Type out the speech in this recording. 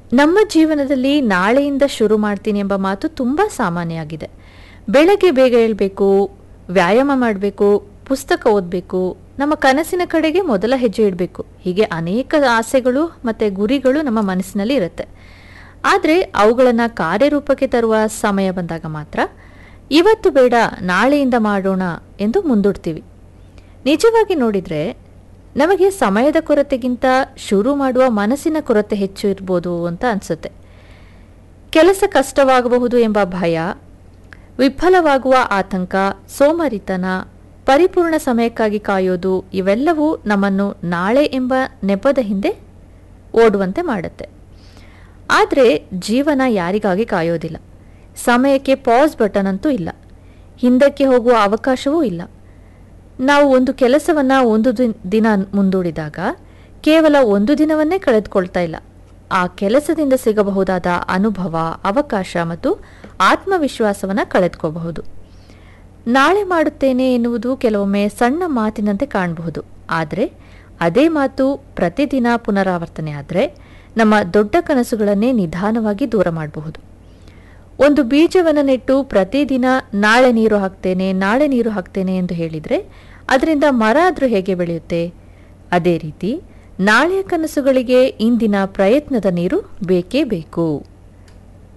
ನಮ್ಮ ಜೀವನದಲ್ಲಿ ನಾಳೆಯಿಂದ ಶುರು ಮಾಡ್ತೀನಿ ಎಂಬ ಮಾತು ತುಂಬ ಸಾಮಾನ್ಯ ಆಗಿದೆ ಬೆಳಗ್ಗೆ ಬೇಗ ಏಳಬೇಕು ವ್ಯಾಯಾಮ ಮಾಡಬೇಕು ಪುಸ್ತಕ ಓದಬೇಕು ನಮ್ಮ ಕನಸಿನ ಕಡೆಗೆ ಮೊದಲ ಹೆಜ್ಜೆ ಇಡಬೇಕು ಹೀಗೆ ಅನೇಕ ಆಸೆಗಳು ಮತ್ತು ಗುರಿಗಳು ನಮ್ಮ ಮನಸ್ಸಿನಲ್ಲಿ ಇರುತ್ತೆ ಆದರೆ ಅವುಗಳನ್ನು ಕಾರ್ಯರೂಪಕ್ಕೆ ತರುವ ಸಮಯ ಬಂದಾಗ ಮಾತ್ರ ಇವತ್ತು ಬೇಡ ನಾಳೆಯಿಂದ ಮಾಡೋಣ ಎಂದು ಮುಂದೂಡ್ತೀವಿ ನಿಜವಾಗಿ ನೋಡಿದರೆ ನಮಗೆ ಸಮಯದ ಕೊರತೆಗಿಂತ ಶುರು ಮಾಡುವ ಮನಸ್ಸಿನ ಕೊರತೆ ಹೆಚ್ಚು ಇರ್ಬೋದು ಅಂತ ಅನಿಸುತ್ತೆ ಕೆಲಸ ಕಷ್ಟವಾಗಬಹುದು ಎಂಬ ಭಯ ವಿಫಲವಾಗುವ ಆತಂಕ ಸೋಮರಿತನ ಪರಿಪೂರ್ಣ ಸಮಯಕ್ಕಾಗಿ ಕಾಯೋದು ಇವೆಲ್ಲವೂ ನಮ್ಮನ್ನು ನಾಳೆ ಎಂಬ ನೆಪದ ಹಿಂದೆ ಓಡುವಂತೆ ಮಾಡುತ್ತೆ ಆದರೆ ಜೀವನ ಯಾರಿಗಾಗಿ ಕಾಯೋದಿಲ್ಲ ಸಮಯಕ್ಕೆ ಪಾಸ್ ಬಟನ್ ಅಂತೂ ಇಲ್ಲ ಹಿಂದಕ್ಕೆ ಹೋಗುವ ಅವಕಾಶವೂ ಇಲ್ಲ ನಾವು ಒಂದು ಕೆಲಸವನ್ನು ಒಂದು ದಿನ- ದಿನ ಮುಂದೂಡಿದಾಗ ಕೇವಲ ಒಂದು ದಿನವನ್ನೇ ಕಳೆದುಕೊಳ್ತಾ ಇಲ್ಲ ಆ ಕೆಲಸದಿಂದ ಸಿಗಬಹುದಾದ ಅನುಭವ ಅವಕಾಶ ಮತ್ತು ಆತ್ಮವಿಶ್ವಾಸವನ್ನು ಕಳೆದುಕೋಬಹುದು ನಾಳೆ ಮಾಡುತ್ತೇನೆ ಎನ್ನುವುದು ಕೆಲವೊಮ್ಮೆ ಸಣ್ಣ ಮಾತಿನಂತೆ ಕಾಣಬಹುದು ಆದರೆ ಅದೇ ಮಾತು ಪ್ರತಿದಿನ ಪುನರಾವರ್ತನೆ ಆದರೆ ನಮ್ಮ ದೊಡ್ಡ ಕನಸುಗಳನ್ನೇ ನಿಧಾನವಾಗಿ ದೂರ ಮಾಡಬಹುದು ಒಂದು ಬೀಜವನ್ನು ನೆಟ್ಟು ಪ್ರತಿದಿನ ನಾಳೆ ನೀರು ಹಾಕ್ತೇನೆ ನಾಳೆ ನೀರು ಹಾಕ್ತೇನೆ ಎಂದು ಹೇಳಿದರೆ ಅದರಿಂದ ಮರ ಆದರೂ ಹೇಗೆ ಬೆಳೆಯುತ್ತೆ ಅದೇ ರೀತಿ ನಾಳೆಯ ಕನಸುಗಳಿಗೆ ಇಂದಿನ ಪ್ರಯತ್ನದ ನೀರು ಬೇಕೇ ಬೇಕು